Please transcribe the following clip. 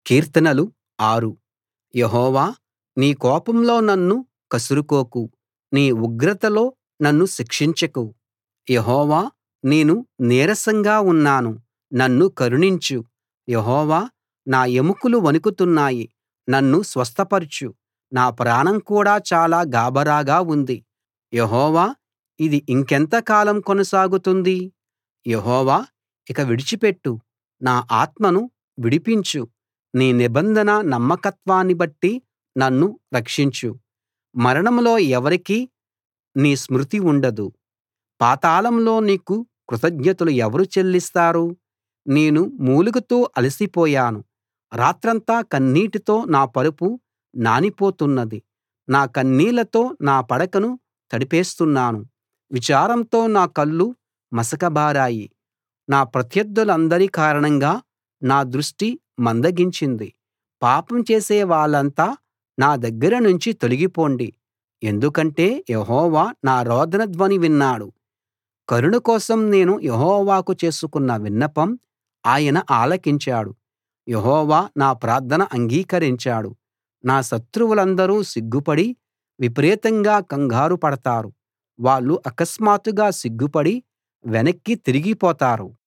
కీర్తనలు 6 యెహోవా నీ కోపంలో నన్ను కసురుకోకు నీ ఉగ్రతలో నన్ను శిక్షించకు యెహోవా నేను నీరసంగా ఉన్నాను నన్ను కరుణించు యెహోవా నా ఎముకలు వణుకుతున్నాయి నన్ను స్వస్థపరచు నా ప్రాణం కూడా చాలా గాబరాగా ఉంది యెహోవా ఇది ఇంకెంత కాలం కొనసాగుతుంది యెహోవా ఇక విడిచిపెట్టు నా ఆత్మను విడిపించు నీ నిబంధన నమ్మకత్వాన్ని బట్టి నన్ను రక్షించు మరణంలో ఎవరికీ నీ స్మృతి ఉండదు పాతాళంలో నీకు కృతజ్ఞతలు ఎవరు చెల్లిస్తారు నేను మూలుగుతూ అలసిపోయాను రాత్రంతా కన్నీటితో నా పరుపు నానిపోతున్నది నా కన్నీళ్లతో నా పడకను తడిపేస్తున్నాను విచారంతో నా కళ్ళు మసకబారాయి నా ప్రత్యర్థులందరి కారణంగా నా దృష్టి మందగించింది పాపం చేసే వాళ్ళంతా నా దగ్గర నుంచి తొలగిపోండి ఎందుకంటే యెహోవా నా రోదన ధ్వని విన్నాడు కరుణ కోసం నేను యెహోవాకు చేసుకున్న విన్నపం ఆయన ఆలకించాడు యెహోవా నా ప్రార్థన అంగీకరించాడు నా శత్రువులందరూ సిగ్గుపడి విపరీతంగా కంగారు పడతారు వాళ్ళు అకస్మాత్తుగా సిగ్గుపడి వెనక్కి తిరిగిపోతారు